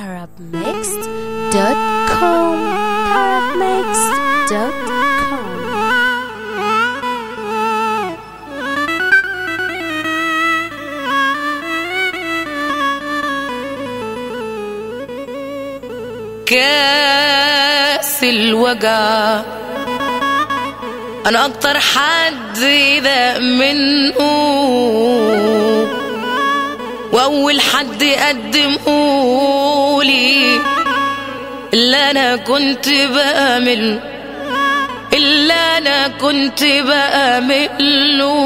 tarabmixed.com tarabmixed.com كاس الوجع انا اكتر حد ده منه واول حد قدمهولي اللي انا كنت بعمل اللي انا كنت بعمله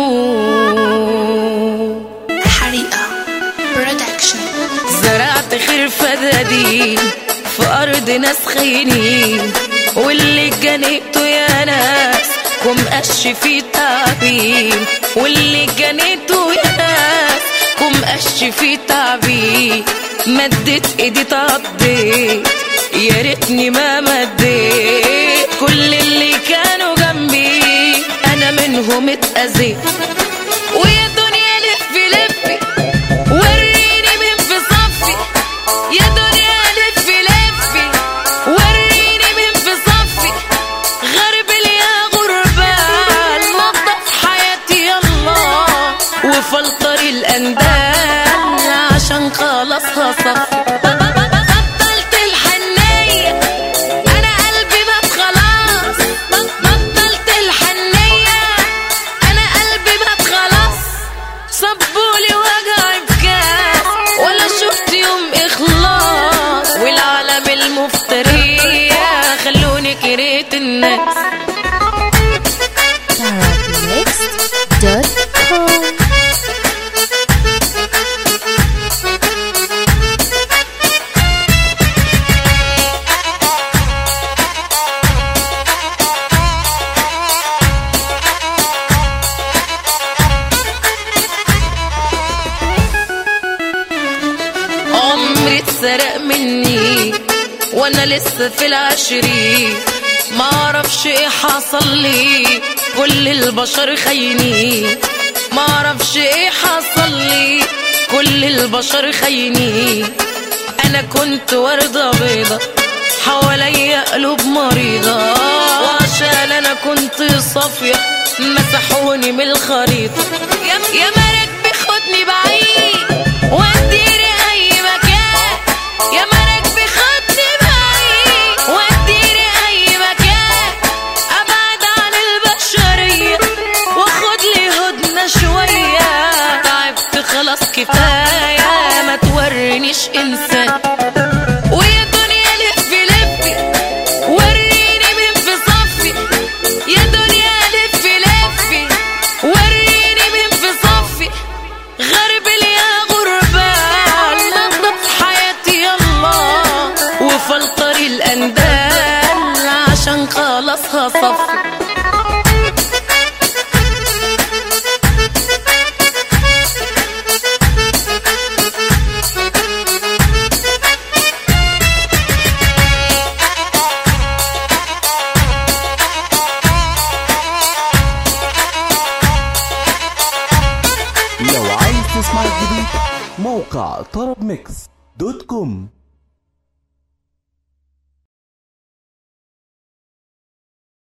حريقة برودكشن زرعت خير فدادين في أرض ناس خاينين واللي جنيته يا ناس كم قش في تعبين واللي جنيته يا ناس كم قش في تعبين مدت ايدي تعضيت يا ريتني ما مديت كل اللي كانوا جنبي انا منهم اتأذيت ويا دنيا لفي لفي وريني مين في صفي يا دنيا لفي لفي وريني مين في صفي غرب يا غربان نظف حياتي يلا وفلتر الاندال عشان خلاص هصفي بطلت الحنية انا قلبي مات خلاص بطلت الحنية انا قلبي مات خلاص صبولي وجعي بكاس ولا شفت يوم اخلاص والعالم المفترية خلوني كرهت الناس tarabmixed.com عمري اتسرق مني وانا لسه في العشرين ما اعرفش ايه حصل لي كل البشر خاينين ما اعرفش ايه حصل لي كل البشر خاينين انا كنت وردة بيضة حواليا قلوب مريضة وعشان انا كنت صافية مسحوني من الخريطة يا يا مرك بياخدني بعيد وديني اي مكان يا مرك بياخدني بعيد وديني اي مكان ابعد عن البشرية واخد لي هدنة شوية تعبت خلاص كفاية ما تورينيش انسان ويا دنيا لفي لفي وريني مين في صفي يا دنيا لفي لفي وريني مين في صفي غرب يا غربان نظف حياتي يلا وفلتر الاندال عشان خلاص هصفي لو عايز تسمع الجديد موقع طرب ميكس دوت كوم